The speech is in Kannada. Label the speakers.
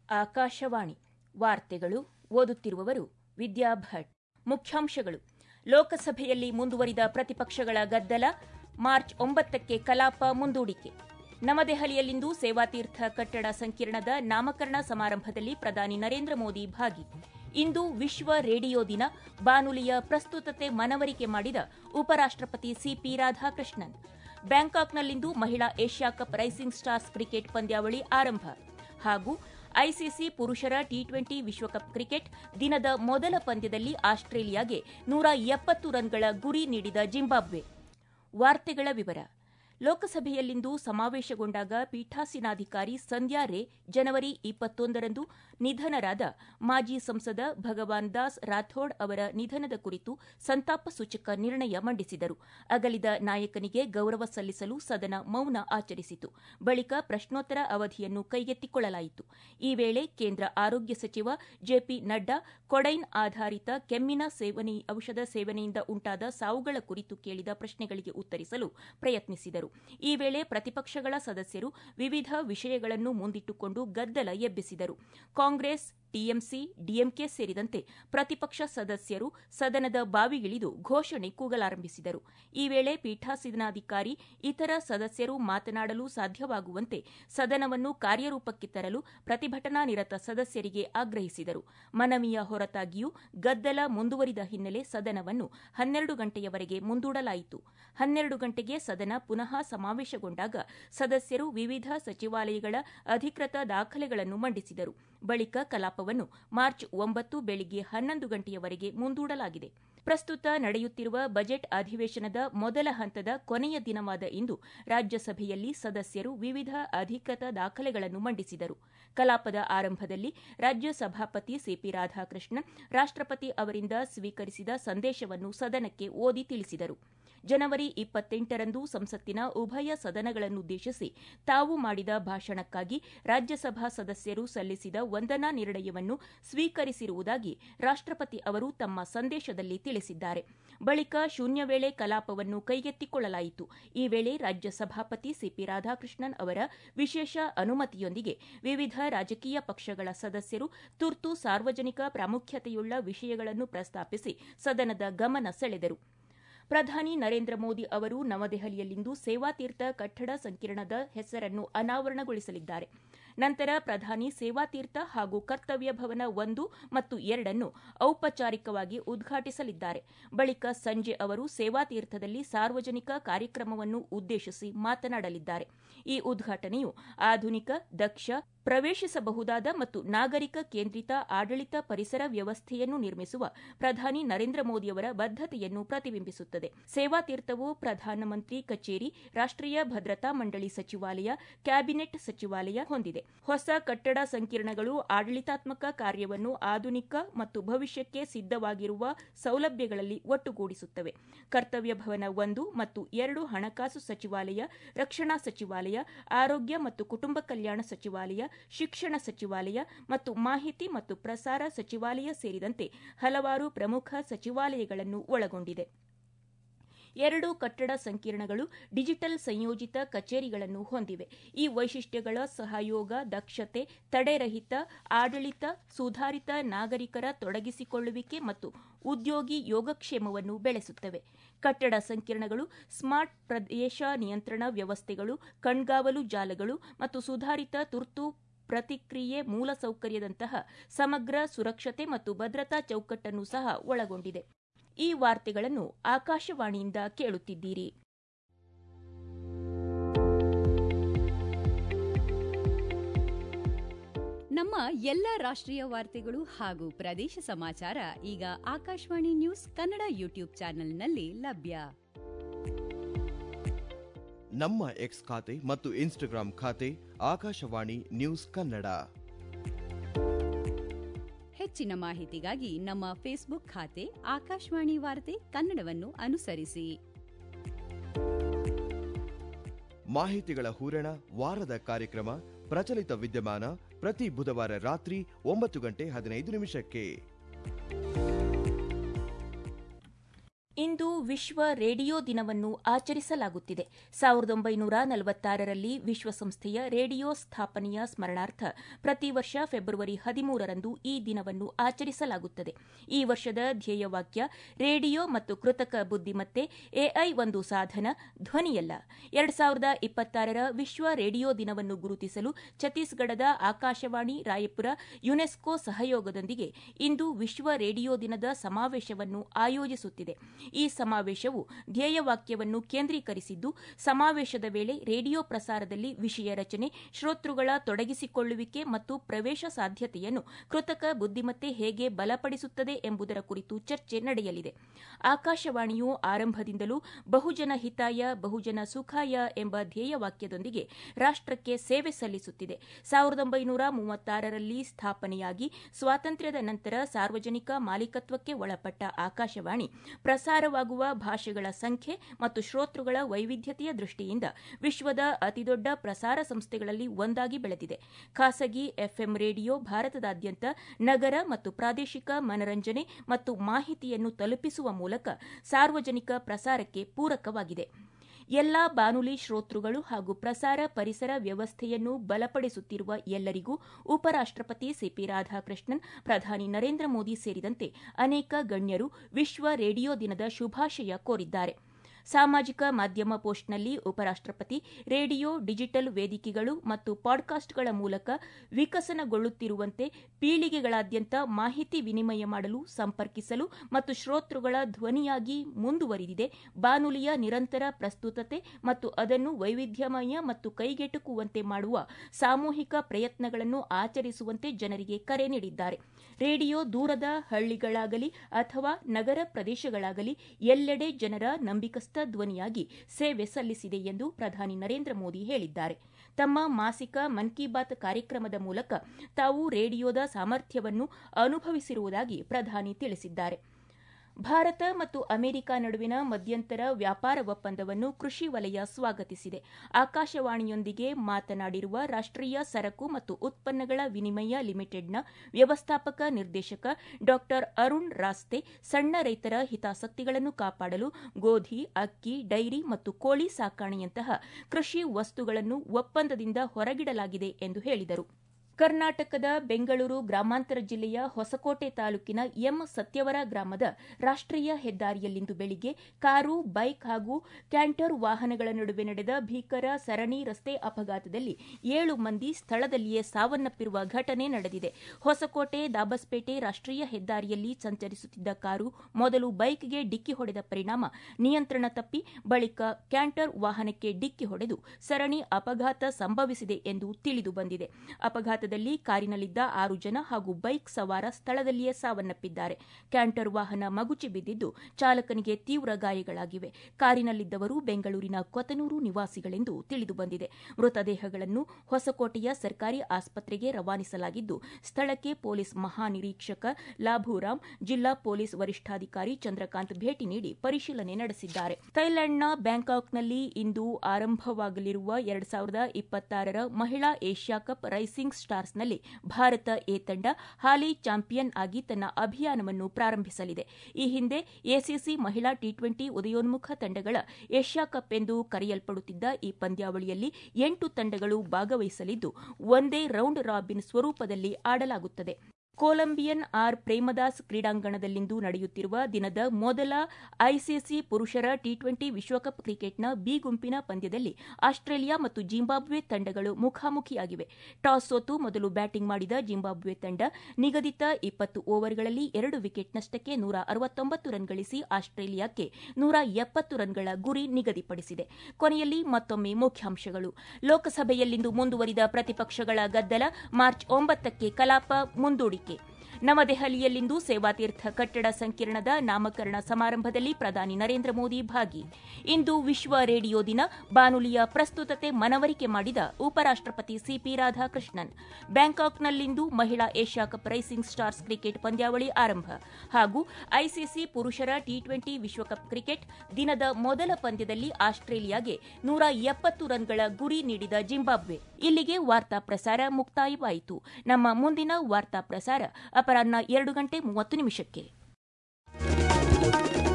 Speaker 1: ಆಕಾಶವಾಣಿ ವಾರ್ತೆಗಳು ಓದುತ್ತಿರುವವರು ವಿದ್ಯಾ ಭಟ್ ಮುಖ್ಯಾಂಶಗಳು ಲೋಕಸಭೆಯಲ್ಲಿ ಮುಂದುವರಿದ ಪ್ರತಿಪಕ್ಷಗಳ ಗದ್ದಲ ಮಾರ್ಚ್ ಒಂಬತ್ತಕ್ಕೆ ಕಲಾಪ ಮುಂದೂಡಿಕೆ ನವದೆಹಲಿಯಲ್ಲಿಂದು ಸೇವಾತೀರ್ಥ ಕಟ್ಟಡ ಸಂಕೀರ್ಣದ ನಾಮಕರಣ ಸಮಾರಂಭದಲ್ಲಿ ಪ್ರಧಾನಿ ನರೇಂದ್ರ ಮೋದಿ ಭಾಗಿ ಇಂದು ವಿಶ್ವ ರೇಡಿಯೋ ದಿನ ಬಾನುಲಿಯ ಪ್ರಸ್ತುತತೆ ಮನವರಿಕೆ ಮಾಡಿದ ಉಪರಾಷ್ಟಪತಿ ಸಿಪಿ ರಾಧಾಕೃಷ್ಣನ್ ಬ್ಯಾಂಕಾಕ್ನಲ್ಲಿಂದು ಮಹಿಳಾ Asia cup rising stars cricket ಪಂದ್ಯಾವಳಿ ಆರಂಭ ಹಾಗೂ ಐಸಿಸಿ ಪುರುಷರ ಟಿ ಟ್ವೆಂಟಿ ವಿಶ್ವಕಪ್ ಕ್ರಿಕೆಟ್ ದಿನದ ಮೊದಲ ಪಂದ್ಯದಲ್ಲಿ ಆಸ್ಟ್ರೇಲಿಯಾಗೆ ನೂರ ಎಪ್ಪತ್ತು ರನ್ಗಳ ಗುರಿ ನೀಡಿದ ಜಿಂಬಾಬ್ವೆ ವಾರ್ತೆಗಳ ವಿವರ ಲೋಕಸಭೆಯಲ್ಲಿಂದು ಸಮಾವೇಶಗೊಂಡಾಗ ಪೀಠಾಸೀನಾಧಿಕಾರಿ ಸಂಧ್ಯಾ ರೇ ಜನವರಿ ಇಪ್ಪತ್ತೊಂದರಂದು ನಿಧನರಾದ ಮಾಜಿ ಸಂಸದ ಭಗವಾನ್ ದಾಸ್ ರಾಥೋಡ್ ಅವರ ನಿಧನದ ಕುರಿತು ಸಂತಾಪ ಸೂಚಕ ನಿರ್ಣಯ ಮಂಡಿಸಿದರು ಅಗಲಿದ ನಾಯಕನಿಗೆ ಗೌರವ ಸಲ್ಲಿಸಲು ಸದನ ಮೌನ ಆಚರಿಸಿತು ಬಳಿಕ ಪ್ರಶ್ನೋತ್ತರ ಅವಧಿಯನ್ನು ಕೈಗೆತ್ತಿಕೊಳ್ಳಲಾಯಿತು ಈ ವೇಳೆ ಕೇಂದ್ರ ಆರೋಗ್ಯ ಸಚಿವ ಜೆಪಿ ನಡ್ಡಾ ಕೊಡೈನ್ ಆಧಾರಿತ ಕೆಮ್ಮಿನ ಸೇವನೆ ಔಷಧ ಸೇವನೆಯಿಂದ ಉಂಟಾದ ಸಾವುಗಳ ಕುರಿತು ಕೇಳಿದ ಪ್ರಶ್ನೆಗಳಿಗೆ ಉತ್ತರಿಸಲು ಪ್ರಯತ್ನಿಸಿದರು ಈ ವೇಳೆ ಪ್ರತಿಪಕ್ಷಗಳ ಸದಸ್ಯರು ವಿವಿಧ ವಿಷಯಗಳನ್ನು ಮುಂದಿಟ್ಟುಕೊಂಡು ಗದ್ದಲ ಎಬ್ಬಿಸಿದರು ಕಾಂಗ್ರೆಸ್ ಟಿಎಂಸಿ ಡಿಎಂಕೆ ಸೇರಿದಂತೆ ಪ್ರತಿಪಕ್ಷ ಸದಸ್ಯರು ಸದನದ ಬಾವಿಗಿಳಿದು ಘೋಷಣೆ ಕೂಗಲಾರಂಭಿಸಿದರು ಈ ವೇಳೆ ಪೀಠಾಸೀನಾಧಿಕಾರಿ ಇತರ ಸದಸ್ಯರು ಮಾತನಾಡಲು ಸಾಧ್ಯವಾಗುವಂತೆ ಸದನವನ್ನು ಕಾರ್ಯರೂಪಕ್ಕೆ ತರಲು ಪ್ರತಿಭಟನಾ ನಿರತ ಸದಸ್ಯರಿಗೆ ಆಗ್ರಹಿಸಿದರು ಮನವಿಯ ಹೊರತಾಗಿಯೂ ಗದ್ದಲ ಮುಂದುವರಿದ ಹಿನ್ನೆಲೆ ಸದನವನ್ನು ಹನ್ನೆರಡು ಗಂಟೆಯವರೆಗೆ ಮುಂದೂಡಲಾಯಿತು ಹನ್ನೆರಡು ಗಂಟೆಗೆ ಸದನ ಪುನಃ ಸಮಾವೇಶಗೊಂಡಾಗ ಸದಸ್ಯರು ವಿವಿಧ ಸಚಿವಾಲಯಗಳ ಅಧಿಕೃತ ದಾಖಲೆಗಳನ್ನು ಮಂಡಿಸಿದರು ಬಳಿಕ ಕಲಾಪವನ್ನು ಮಾರ್ಚ್ ಒಂಬತ್ತು ಬೆಳಿಗ್ಗೆ ಹನ್ನೊಂದು ಗಂಟೆಯವರೆಗೆ ಮುಂದೂಡಲಾಗಿದೆ ಪ್ರಸ್ತುತ ನಡೆಯುತ್ತಿರುವ ಬಜೆಟ್ ಅಧಿವೇಶನದ ಮೊದಲ ಹಂತದ ಕೊನೆಯ ದಿನವಾದ ಇಂದು ರಾಜ್ಯಸಭೆಯಲ್ಲಿ ಸದಸ್ಯರು ವಿವಿಧ ಅಧಿಕೃತ ದಾಖಲೆಗಳನ್ನು ಮಂಡಿಸಿದರು ಕಲಾಪದ ಆರಂಭದಲ್ಲಿ ರಾಜ್ಯ ಸಭಾಪತಿ ಸಿಪಿ ರಾಧಾಕೃಷ್ಣನ್ ರಾಷ್ಟಪತಿ ಅವರಿಂದ ಸ್ವೀಕರಿಸಿದ ಸಂದೇಶವನ್ನು ಸದನಕ್ಕೆ ಓದಿ ತಿಳಿಸಿದರು ಜನವರಿ ಇಪ್ಪತ್ತೆಂಟರಂದು ಸಂಸತ್ತಿನ ಉಭಯ ಸದನಗಳನ್ನುದ್ದೇಶಿಸಿ ತಾವು ಮಾಡಿದ ಭಾಷಣಕ್ಕಾಗಿ ರಾಜ್ಯಸಭಾ ಸದಸ್ಯರು ಸಲ್ಲಿಸಿದ ವಂದನಾ ನಿರ್ಣಯವನ್ನು ಸ್ವೀಕರಿಸಿರುವುದಾಗಿ ರಾಷ್ಟಪತಿ ಅವರು ತಮ್ಮ ಸಂದೇಶದಲ್ಲಿ ತಿಳಿಸಿದ್ದಾರೆ ಬಳಿಕ ಶೂನ್ಯ ವೇಳೆ ಕಲಾಪವನ್ನು ಕೈಗೆತ್ತಿಕೊಳ್ಳಲಾಯಿತು ಈ ವೇಳೆ ರಾಜ್ಯ ಸಭಾಪತಿ ಸಿಪಿ ರಾಧಾಕೃಷ್ಣನ್ ಅವರ ವಿಶೇಷ ಅನುಮತಿಯೊಂದಿಗೆ ವಿವಿಧ ರಾಜಕೀಯ ಪಕ್ಷಗಳ ಸದಸ್ಯರು ತುರ್ತು ಸಾರ್ವಜನಿಕ ಪ್ರಾಮುಖ್ಯತೆಯುಳ್ಳ ವಿಷಯಗಳನ್ನು ಪ್ರಸ್ತಾಪಿಸಿ ಸದನದ ಗಮನ ಸೆಳೆದರು ಪ್ರಧಾನಿ ನರೇಂದ್ರ ಮೋದಿ ಅವರು ನವದೆಹಲಿಯಲ್ಲಿಂದು ಸೇವಾತೀರ್ಥ ಕಟ್ಟಡ ಸಂಕೀರ್ಣದ ಹೆಸರನ್ನು ಅನಾವರಣಗೊಳಿಸಲಿದ್ದಾರೆ ನಂತರ ಪ್ರಧಾನಿ ಸೇವಾತೀರ್ಥ ಹಾಗೂ ಕರ್ತವ್ಯ ಭವನ ಒಂದು ಮತ್ತು ಎರಡನ್ನು ಔಪಚಾರಿಕವಾಗಿ ಉದ್ಘಾಟಿಸಲಿದ್ದಾರೆ ಬಳಿಕ ಸಂಜೆ ಅವರು ಸೇವಾತೀರ್ಥದಲ್ಲಿ ಸಾರ್ವಜನಿಕ ಕಾರ್ಯಕ್ರಮವನ್ನು ಉದ್ದೇಶಿಸಿ ಮಾತನಾಡಲಿದ್ದಾರೆ ಈ ಉದ್ಘಾಟನೆಯು ಆಧುನಿಕ ದಕ್ಷ ಪ್ರವೇಶಿಸಬಹುದಾದ ಮತ್ತು ನಾಗರಿಕ ಕೇಂದ್ರಿತ ಆಡಳಿತ ಪರಿಸರ ವ್ಯವಸ್ಥೆಯನ್ನು ನಿರ್ಮಿಸುವ ಪ್ರಧಾನಿ ನರೇಂದ್ರ ಮೋದಿಯವರ ಬದ್ದತೆಯನ್ನು ಪ್ರತಿಬಿಂಬಿಸುತ್ತದೆ ಸೇವಾತೀರ್ಥವು ಪ್ರಧಾನಮಂತ್ರಿ ಕಚೇರಿ ರಾಷ್ಟೀಯ ಭದ್ರತಾ ಮಂಡಳಿ ಸಚಿವಾಲಯ ಕ್ಯಾಬಿನೆಟ್ ಸಚಿವಾಲಯ ಹೊಂದಿದೆ ಹೊಸ ಕಟ್ಟಡ ಸಂಕೀರ್ಣಗಳು ಆಡಳಿತಾತ್ಮಕ ಕಾರ್ಯವನ್ನು ಆಧುನಿಕ ಮತ್ತು ಭವಿಷ್ಯಕ್ಕೆ ಸಿದ್ದವಾಗಿರುವ ಸೌಲಭ್ಯಗಳಲ್ಲಿ ಒಟ್ಟುಗೂಡಿಸುತ್ತವೆ ಕರ್ತವ್ಯ ಭವನ ಒಂದು ಮತ್ತು ಎರಡು ಹಣಕಾಸು ಸಚಿವಾಲಯ ರಕ್ಷಣಾ ಸಚಿವಾಲಯ ಆರೋಗ್ಯ ಮತ್ತು ಕುಟುಂಬ ಕಲ್ಯಾಣ ಸಚಿವಾಲಯ ಶಿಕ್ಷಣ ಸಚಿವಾಲಯ ಮತ್ತು ಮಾಹಿತಿ ಮತ್ತು ಪ್ರಸಾರ ಸಚಿವಾಲಯ ಸೇರಿದಂತೆ ಹಲವಾರು ಪ್ರಮುಖ ಸಚಿವಾಲಯಗಳನ್ನು ಒಳಗೊಂಡಿದೆ ಎರಡು ಕಟ್ಟಡ ಸಂಕೀರ್ಣಗಳು ಡಿಜಿಟಲ್ ಸಂಯೋಜಿತ ಕಚೇರಿಗಳನ್ನು ಹೊಂದಿವೆ ಈ ವೈಶಿಷ್ಟ್ಯಗಳ ಸಹಯೋಗ ದಕ್ಷತೆ ತಡೆರಹಿತ ಆಡಳಿತ ಸುಧಾರಿತ ನಾಗರಿಕರ ತೊಡಗಿಸಿಕೊಳ್ಳುವಿಕೆ ಮತ್ತು ಉದ್ಯೋಗಿ ಯೋಗಕ್ಷೇಮವನ್ನು ಬೆಳೆಸುತ್ತವೆ ಕಟ್ಟಡ ಸಂಕೀರ್ಣಗಳು ಸ್ಮಾರ್ಟ್ ಪ್ರದೇಶ ನಿಯಂತ್ರಣ ವ್ಯವಸ್ಥೆಗಳು ಕಣ್ಗಾವಲು ಜಾಲಗಳು ಮತ್ತು ಸುಧಾರಿತ ತುರ್ತು ಪ್ರತಿಕ್ರಿಯೆ ಮೂಲಸೌಕರ್ಯದಂತಹ ಸಮಗ್ರ ಸುರಕ್ಷತೆ ಮತ್ತು ಭದ್ರತಾ ಚೌಕಟ್ಟನ್ನು ಸಹ ಒಳಗೊಂಡಿದೆ ಈ ವಾರ್ತೆಗಳನ್ನು ಆಕಾಶವಾಣಿಯಿಂದ ಕೇಳುತ್ತಿದ್ದೀರಿ
Speaker 2: ನಮ್ಮ ಎಲ್ಲ ರಾಷ್ಟ್ರೀಯ ವಾರ್ತೆಗಳು ಹಾಗೂ ಪ್ರದೇಶ ಸಮಾಚಾರ ಈಗ ಆಕಾಶವಾಣಿ ನ್ಯೂಸ್ ಕನ್ನಡ ಯೂಟ್ಯೂಬ್ ಚಾನೆಲ್ನಲ್ಲಿ ಲಭ್ಯ
Speaker 3: ನಮ್ಮ ಎಕ್ಸ್ ಖಾತೆ ಮತ್ತು ಇನ್ಸ್ಟಾಗ್ರಾಂ ಖಾತೆ ಆಕಾಶವಾಣಿ ನ್ಯೂಸ್ ಕನ್ನಡ
Speaker 2: ಹೆಚ್ಚಿನ ಮಾಹಿತಿಗಾಗಿ ನಮ್ಮ ಫೇಸ್ಬುಕ್ ಖಾತೆ ಆಕಾಶವಾಣಿ ವಾರ್ತೆ ಕನ್ನಡವನ್ನು ಅನುಸರಿಸಿ
Speaker 3: ಮಾಹಿತಿಗಳ ಹೂರಣ ವಾರದ ಕಾರ್ಯಕ್ರಮ ಪ್ರಚಲಿತ ವಿದ್ಯಮಾನ ಪ್ರತಿ ಬುಧವಾರ ರಾತ್ರಿ ಒಂಬತ್ತು ಗಂಟೆ ಹದಿನೈದು ನಿಮಿಷಕ್ಕೆ
Speaker 1: ಇಂದು ವಿಶ್ವ ರೇಡಿಯೋ ದಿನವನ್ನು ಆಚರಿಸಲಾಗುತ್ತಿದೆ ಸಾವಿರದ ಒಂಬೈನೂರ ನಲವತ್ತಾರರಲ್ಲಿ ವಿಶ್ವಸಂಸ್ಥೆಯ ರೇಡಿಯೋ ಸ್ಥಾಪನೆಯ ಸ್ಮರಣಾರ್ಥ ಪ್ರತಿ ವರ್ಷ ಫೆಬ್ರವರಿ ಹದಿಮೂರರಂದು ಈ ದಿನವನ್ನು ಆಚರಿಸಲಾಗುತ್ತದೆ ಈ ವರ್ಷದ ಧ್ಯೇಯವಾಕ್ಯ ರೇಡಿಯೋ ಮತ್ತು ಕೃತಕ ಬುದ್ದಿಮತ್ತೆ ಎಐ ಒಂದು ಸಾಧನ ಧ್ವನಿಯಲ್ಲ ಎರಡು ಸಾವಿರದ ಇಪ್ಪತ್ತಾರರ ವಿಶ್ವ ರೇಡಿಯೋ ದಿನವನ್ನು ಗುರುತಿಸಲು ಛತ್ತೀಸ್ಗಢದ ಆಕಾಶವಾಣಿ ರಾಯಪುರ ಯುನೆಸ್ಕೋ ಸಹಯೋಗದೊಂದಿಗೆ ಇಂದು ವಿಶ್ವ ರೇಡಿಯೋ ದಿನದ ಸಮಾವೇಶವನ್ನು ಆಯೋಜಿಸುತ್ತಿದೆ ಈ ಸಮಾವೇಶವು ಧ್ಯೇಯವಾಕ್ಯವನ್ನು ಕೇಂದ್ರೀಕರಿಸಿದ್ದು ಸಮಾವೇಶದ ವೇಳೆ ರೇಡಿಯೋ ಪ್ರಸಾರದಲ್ಲಿ ವಿಷಯ ರಚನೆ ಶ್ರೋತೃಗಳ ತೊಡಗಿಸಿಕೊಳ್ಳುವಿಕೆ ಮತ್ತು ಪ್ರವೇಶ ಸಾಧ್ಯತೆಯನ್ನು ಕೃತಕ ಬುದ್ದಿಮತ್ತೆ ಹೇಗೆ ಬಲಪಡಿಸುತ್ತದೆ ಎಂಬುದರ ಕುರಿತು ಚರ್ಚೆ ನಡೆಯಲಿದೆ ಆಕಾಶವಾಣಿಯು ಆರಂಭದಿಂದಲೂ ಬಹುಜನ ಹಿತಾಯ ಬಹುಜನ ಸುಖಾಯ ಎಂಬ ಧ್ಯೇಯವಾಕ್ಯದೊಂದಿಗೆ ರಾಷ್ಟಕ್ಕೆ ಸೇವೆ ಸಲ್ಲಿಸುತ್ತಿದೆ ಸಾವಿರದ ಒಂಬೈನೂರ ಮೂವತ್ತಾರರಲ್ಲಿ ಸ್ಥಾಪನೆಯಾಗಿ ಸ್ವಾತಂತ್ರ್ಯದ ನಂತರ ಸಾರ್ವಜನಿಕ ಮಾಲೀಕತ್ವಕ್ಕೆ ಒಳಪಟ್ಟ ಆಕಾಶವಾಣಿ ಪ್ರಸಾರವಾಗುವ ಭಾಷೆಗಳ ಸಂಖ್ಯೆ ಮತ್ತು ಶ್ರೋತೃಗಳ ವೈವಿಧ್ಯತೆಯ ದೃಷ್ಟಿಯಿಂದ ವಿಶ್ವದ ಅತಿದೊಡ್ಡ ಪ್ರಸಾರ ಸಂಸ್ಥೆಗಳಲ್ಲಿ ಒಂದಾಗಿ ಬೆಳೆದಿದೆ ಖಾಸಗಿ ಎಫ್ಎಂ ರೇಡಿಯೋ ಭಾರತದಾದ್ಯಂತ ನಗರ ಮತ್ತು ಪ್ರಾದೇಶಿಕ ಮನರಂಜನೆ ಮತ್ತು ಮಾಹಿತಿಯನ್ನು ತಲುಪಿಸುವ ಮೂಲಕ ಸಾರ್ವಜನಿಕ ಪ್ರಸಾರಕ್ಕೆ ಪೂರಕವಾಗಿದೆ ಎಲ್ಲಾ ಬಾನುಲಿ ಶ್ರೋತೃಗಳು ಹಾಗೂ ಪ್ರಸಾರ ಪರಿಸರ ವ್ಯವಸ್ಥೆಯನ್ನು ಬಲಪಡಿಸುತ್ತಿರುವ ಎಲ್ಲರಿಗೂ ಉಪರಾಷ್ಟಪತಿ ಸಿಪಿ ರಾಧಾಕೃಷ್ಣನ್ ಪ್ರಧಾನಿ ನರೇಂದ್ರ ಮೋದಿ ಸೇರಿದಂತೆ ಅನೇಕ ಗಣ್ಯರು ವಿಶ್ವ ರೇಡಿಯೋ ದಿನದ ಶುಭಾಶಯ ಕೋರಿದ್ದಾರೆ ಸಾಮಾಜಿಕ ಮಾಧ್ಯಮ ಪೋಸ್ಟ್ನಲ್ಲಿ ಉಪರಾಷ್ಟಪತಿ ರೇಡಿಯೋ ಡಿಜಿಟಲ್ ವೇದಿಕೆಗಳು ಮತ್ತು ಪಾಡ್ಕಾಸ್ಟ್ಗಳ ಮೂಲಕ ವಿಕಸನಗೊಳ್ಳುತ್ತಿರುವಂತೆ ಪೀಳಿಗೆಗಳಾದ್ಯಂತ ಮಾಹಿತಿ ವಿನಿಮಯ ಮಾಡಲು ಸಂಪರ್ಕಿಸಲು ಮತ್ತು ಶ್ರೋತೃಗಳ ಧ್ವನಿಯಾಗಿ ಮುಂದುವರಿದಿದೆ ಬಾನುಲಿಯ ನಿರಂತರ ಪ್ರಸ್ತುತತೆ ಮತ್ತು ಅದನ್ನು ವೈವಿಧ್ಯಮಯ ಮತ್ತು ಕೈಗೆಟುಕುವಂತೆ ಮಾಡುವ ಸಾಮೂಹಿಕ ಪ್ರಯತ್ನಗಳನ್ನು ಆಚರಿಸುವಂತೆ ಜನರಿಗೆ ಕರೆ ನೀಡಿದ್ದಾರೆ ರೇಡಿಯೋ ದೂರದ ಹಳ್ಳಿಗಳಾಗಲಿ ಅಥವಾ ನಗರ ಪ್ರದೇಶಗಳಾಗಲಿ ಎಲ್ಲೆಡೆ ಜನರ ನಂಬಿಕಸ್ಥ ಧ್ವನಿಯಾಗಿ ಸೇವೆ ಸಲ್ಲಿಸಿದೆ ಎಂದು ಪ್ರಧಾನಿ ನರೇಂದ್ರ ಮೋದಿ ಹೇಳಿದ್ದಾರೆ ತಮ್ಮ ಮಾಸಿಕ ಮನ್ ಕಿ ಬಾತ್ ಕಾರ್ಯಕ್ರಮದ ಮೂಲಕ ತಾವು ರೇಡಿಯೋದ ಸಾಮರ್ಥ್ಯವನ್ನು ಅನುಭವಿಸಿರುವುದಾಗಿ ಪ್ರಧಾನಿ ತಿಳಿಸಿದ್ದಾರೆ ಭಾರತ ಮತ್ತು ಅಮೆರಿಕ ನಡುವಿನ ಮಧ್ಯಂತರ ವ್ಯಾಪಾರ ಒಪ್ಪಂದವನ್ನು ಕೃಷಿ ವಲಯ ಸ್ವಾಗತಿಸಿದೆ ಆಕಾಶವಾಣಿಯೊಂದಿಗೆ ಮಾತನಾಡಿರುವ ರಾಷ್ಟೀಯ ಸರಕು ಮತ್ತು ಉತ್ಪನ್ನಗಳ ವಿನಿಮಯ ಲಿಮಿಟೆಡ್ನ ವ್ಯವಸ್ಥಾಪಕ ನಿರ್ದೇಶಕ ಡಾ ಅರುಣ್ ರಾಸ್ತೆ ಸಣ್ಣ ರೈತರ ಹಿತಾಸಕ್ತಿಗಳನ್ನು ಕಾಪಾಡಲು ಗೋಧಿ ಅಕ್ಕಿ ಡೈರಿ ಮತ್ತು ಕೋಳಿ ಸಾಕಾಣೆಯಂತಹ ಕೃಷಿ ವಸ್ತುಗಳನ್ನು ಒಪ್ಪಂದದಿಂದ ಹೊರಗಿಡಲಾಗಿದೆ ಎಂದು ಹೇಳಿದರು ಕರ್ನಾಟಕದ ಬೆಂಗಳೂರು ಗ್ರಾಮಾಂತರ ಜಿಲ್ಲೆಯ ಹೊಸಕೋಟೆ ತಾಲೂಕಿನ ಎಂ ಸತ್ಯವರ ಗ್ರಾಮದ ರಾಷ್ಟೀಯ ಹೆದ್ದಾರಿಯಲ್ಲಿಂದು ಬೆಳಿಗ್ಗೆ ಕಾರು ಬೈಕ್ ಹಾಗೂ ಕ್ಯಾಂಟರ್ ವಾಹನಗಳ ನಡುವೆ ನಡೆದ ಭೀಕರ ಸರಣಿ ರಸ್ತೆ ಅಪಘಾತದಲ್ಲಿ ಏಳು ಮಂದಿ ಸ್ಥಳದಲ್ಲಿಯೇ ಸಾವನ್ನಪ್ಪಿರುವ ಘಟನೆ ನಡೆದಿದೆ ಹೊಸಕೋಟೆ ದಾಬಸ್ಪೇಟೆ ರಾಷ್ಟೀಯ ಹೆದ್ದಾರಿಯಲ್ಲಿ ಸಂಚರಿಸುತ್ತಿದ್ದ ಕಾರು ಮೊದಲು ಬೈಕ್ಗೆ ಡಿಕ್ಕಿ ಹೊಡೆದ ಪರಿಣಾಮ ನಿಯಂತ್ರಣ ತಪ್ಪಿ ಬಳಿಕ ಕ್ಯಾಂಟರ್ ವಾಹನಕ್ಕೆ ಡಿಕ್ಕಿ ಹೊಡೆದು ಸರಣಿ ಅಪಘಾತ ಸಂಭವಿಸಿದೆ ಎಂದು ತಿಳಿದು ಬಂದಿದೆ ಅಪಘಾತ ಕಾರಿನಲ್ಲಿದ್ದ ಆರು ಜನ ಹಾಗೂ ಬೈಕ್ ಸವಾರ ಸ್ಥಳದಲ್ಲಿಯೇ ಸಾವನ್ನಪ್ಪಿದ್ದಾರೆ ಕ್ಯಾಂಟರ್ ವಾಹನ ಮಗುಚಿ ಬಿದ್ದಿದ್ದು ಚಾಲಕನಿಗೆ ತೀವ್ರ ಗಾಯಗಳಾಗಿವೆ ಕಾರಿನಲ್ಲಿದ್ದವರು ಬೆಂಗಳೂರಿನ ಕೊತನೂರು ನಿವಾಸಿಗಳೆಂದು ತಿಳಿದುಬಂದಿದೆ ಮೃತದೇಹಗಳನ್ನು ಹೊಸಕೋಟೆಯ ಸರ್ಕಾರಿ ಆಸ್ಪತ್ರೆಗೆ ರವಾನಿಸಲಾಗಿದ್ದು ಸ್ಥಳಕ್ಕೆ ಪೊಲೀಸ್ ಮಹಾನಿರೀಕ್ಷಕ ಲಾಭೂರಾಮ್ ಜಿಲ್ಲಾ ಪೊಲೀಸ್ ವರಿಷ್ಠಾಧಿಕಾರಿ ಚಂದ್ರಕಾಂತ್ ಭೇಟಿ ನೀಡಿ ಪರಿಶೀಲನೆ ನಡೆಸಿದ್ದಾರೆ ಥೈಲ್ಯಾಂಡ್ನ ಬ್ಯಾಂಕಾಕ್ನಲ್ಲಿ ಇಂದು ಆರಂಭವಾಗಲಿರುವ ಎರಡು ಸಾವಿರದ ಇಪ್ಪತ್ತಾರರ ಮಹಿಳಾ ಏಷ್ಯಾ ಕಪ್ ರೈಸಿಂಗ್ ಸ್ಟಾರ್ಸ್ನಲ್ಲಿ ಭಾರತ ಎ ತಂಡ ಹಾಲಿ ಚಾಂಪಿಯನ್ ಆಗಿ ತನ್ನ ಅಭಿಯಾನವನ್ನು ಪ್ರಾರಂಭಿಸಲಿದೆ ಈ ಹಿಂದೆ ಎಸಿಸಿ ಮಹಿಳಾ ಟಿ ಟ್ವೆಂಟಿ ಉದಯೋನ್ಮುಖ ತಂಡಗಳ ಏಷ್ಯಾ ಕಪ್ ಎಂದು ಕರೆಯಲ್ಪಡುತ್ತಿದ್ದ ಈ ಪಂದ್ಯಾವಳಿಯಲ್ಲಿ ಎಂಟು ತಂಡಗಳು ಭಾಗವಹಿಸಲಿದ್ದು ಒಂದೇ ರೌಂಡ್ ರಾಬಿನ್ ಸ್ವರೂಪದಲ್ಲಿ ಆಡಲಾಗುತ್ತದೆ ಕೊಲಂಬಿಯನ್ ಆರ್ ಪ್ರೇಮದಾಸ್ ಕ್ರೀಡಾಂಗಣದಲ್ಲಿಂದು ನಡೆಯುತ್ತಿರುವ ದಿನದ ಮೊದಲ ಐಸಿಸಿ ಪುರುಷರ ಟಿ ಟ್ವೆಂಟಿ ವಿಶ್ವಕಪ್ ಕ್ರಿಕೆಟ್ನ ಬಿ ಗುಂಪಿನ ಪಂದ್ಯದಲ್ಲಿ ಆಸ್ಟ್ರೇಲಿಯಾ ಮತ್ತು ಜಿಂಬಾಬ್ವೆ ತಂಡಗಳು ಮುಖಾಮುಖಿಯಾಗಿವೆ ಟಾಸ್ ಸೋತು ಮೊದಲು ಬ್ಯಾಟಿಂಗ್ ಮಾಡಿದ ಜಿಂಬಾಬ್ವೆ ತಂಡ ನಿಗದಿತ ಇಪ್ಪತ್ತು ಓವರ್ಗಳಲ್ಲಿ ಎರಡು ವಿಕೆಟ್ ನಷ್ಟಕ್ಕೆ ನೂರ ಅರವತ್ತೊಂಬತ್ತು ರನ್ ಗಳಿಸಿ ಆಸ್ಟ್ರೇಲಿಯಾಕ್ಕೆ ನೂರ ಎಪ್ಪತ್ತು ರನ್ಗಳ ಗುರಿ ನಿಗದಿಪಡಿಸಿದೆ ಕೊನೆಯಲ್ಲಿ ಮತ್ತೊಮ್ಮೆ ಮುಖ್ಯಾಂಶಗಳು ಲೋಕಸಭೆಯಲ್ಲಿಂದು ಮುಂದುವರಿದ ಪ್ರತಿಪಕ್ಷಗಳ ಗದ್ದಲ ಮಾರ್ಚ್ ಒಂಬತ್ತಕ್ಕೆ ಕಲಾಪ ಮುಂದೂಡಿಕೆ ನವದೆಹಲಿಯಲ್ಲಿಂದು ಸೇವಾತೀರ್ಥ ಕಟ್ಟಡ ಸಂಕೀರ್ಣದ ನಾಮಕರಣ ಸಮಾರಂಭದಲ್ಲಿ ಪ್ರಧಾನಿ ನರೇಂದ್ರ ಮೋದಿ ಭಾಗಿ ಇಂದು ವಿಶ್ವ ರೇಡಿಯೋ ದಿನ ಬಾನುಲಿಯ ಪ್ರಸ್ತುತತೆ ಮನವರಿಕೆ ಮಾಡಿದ ಉಪರಾಷ್ಟಪತಿ ಸಿಪಿ ರಾಧಾಕೃಷ್ಣನ್ ಬ್ಯಾಂಕಾಕ್ನಲ್ಲಿಂದು ಮಹಿಳಾ Asia cup rising stars cricket ಪಂದ್ಯಾವಳಿ ಆರಂಭ ಹಾಗೂ ಐಸಿಸಿ ಪುರುಷರ ಟಿ ಟ್ವೆಂಟಿ ವಿಶ್ವಕಪ್ ಕ್ರಿಕೆಟ್ ದಿನದ ಮೊದಲ ಪಂದ್ಯದಲ್ಲಿ ಆಸ್ಟ್ರೇಲಿಯಾಗೆ ನೂರ ಎಪ್ಪತ್ತು ರನ್ಗಳ ಗುರಿ ನೀಡಿದ ಜಿಂಬಾಬ್ವೆ ಇಲ್ಲಿಗೆ ವಾರ್ತಾ ಪ್ರಸಾರ ಮುಕ್ತಾಯವಾಯಿತು ನಮ್ಮ ಮುಂದಿನ ವಾರ್ತಾ ಪ್ರಸಾರ ಅಪರಾಹ್ನ ಎರಡು ಗಂಟೆ ಮೂವತ್ತು ನಿಮಿಷಕ್ಕೆ